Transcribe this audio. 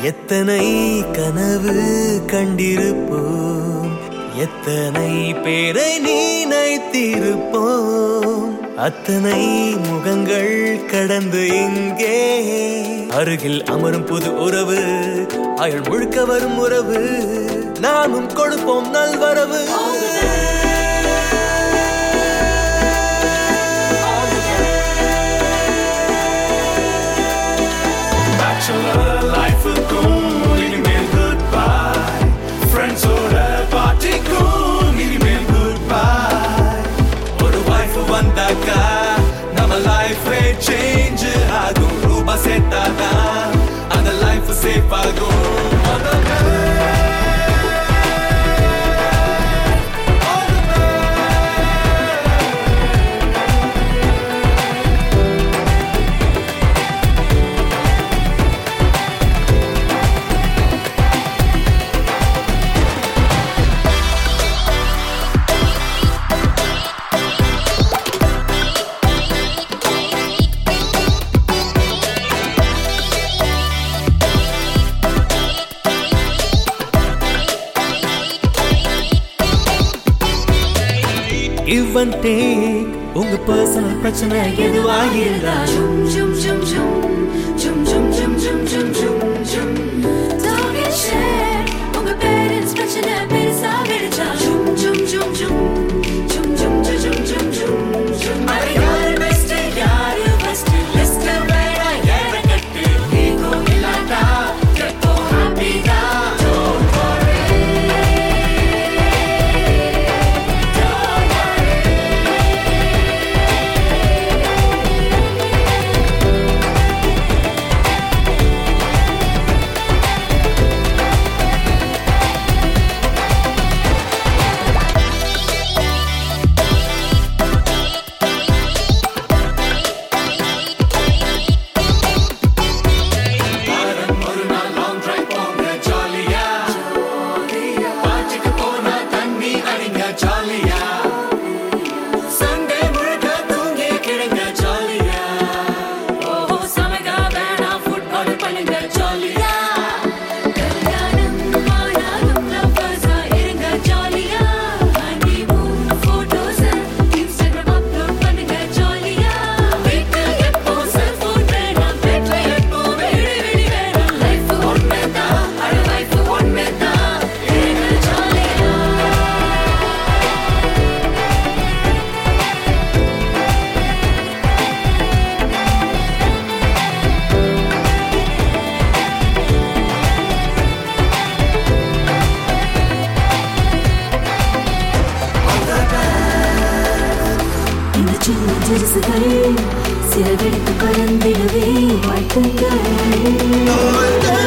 எத்தனை கனவு கண்டிருப்போம் எத்தனை பேரை நினைத்திருப்போம் அத்தனை முகங்கள் கடந்து இங்கே அருகில் அமரும் புது உறவு அயல் முழுக்க வரும் உறவு நாமும் கொடுப்போம் நல்வரவு Bachelor லைஃபுக்கும் இனிமேல் goodbye ஃப்ரெண்ட்ஸோட பார்ட்டிக்கும் இனிமேல் goodbye ஒரு வைஃப் வந்தாக்கா நம்ம லைஃபே சேஞ்ச் ஆகும் ரூபா சேர்த்தாதான் அந்த லைஃப் சேஃப் ஆகும் Give and take உங்க பர்சனல் பிரச்சனை எதுவாக இருந்தாலும் Zum, zum, zum, zum, zum, zum, zum, zum, zum, zum. Target share. உங்க parents பிரச்சனை பெருசா வெடிச்சா. Zum, zum, zum, zum. Zum, zum, zum, zum, zum, zum, zum. அட யாரு best, யாரு worst? list ல வேணா ஏற கட்டு. ego இல்லாட்டா எப்போ happy தான். Don't worry. Don't worry. வாரம் ஒரு நாள் லாங் டிரைவ் போங்க ஜாலியா பாட்டுக்கு போனா தண்ணி அடிங்க ஜாலியா சண்டே முழுக்க தூங்கி கிடங்க ஜாலியா ஓஹோ சமைக்க வேணாம் ஃபுட்பால் பண்ணுங்க ஜாலியா கல்யாணம் ஆனாலும் லவ்வர்ஸா இருங்க ஜாலியா ஹனிமூன் ஃபோட்டோஸ் இன்ஸ்டாகிராம் அப்லோட் பண்ணுங்க ஜாலியா வீட்டில் எப்போ செல்போன் வேணாம் பெட்ல எப்போ வெடி வெடி வேணாம் லைஃப் ஒன்று தான் அட லைஃப் ஒன்று தான் இருங்க ஜாலியா இந்த சின்ன சிறுசுகள் சிறகடித்து கலந்திடவே வாழ்த்துங்கள்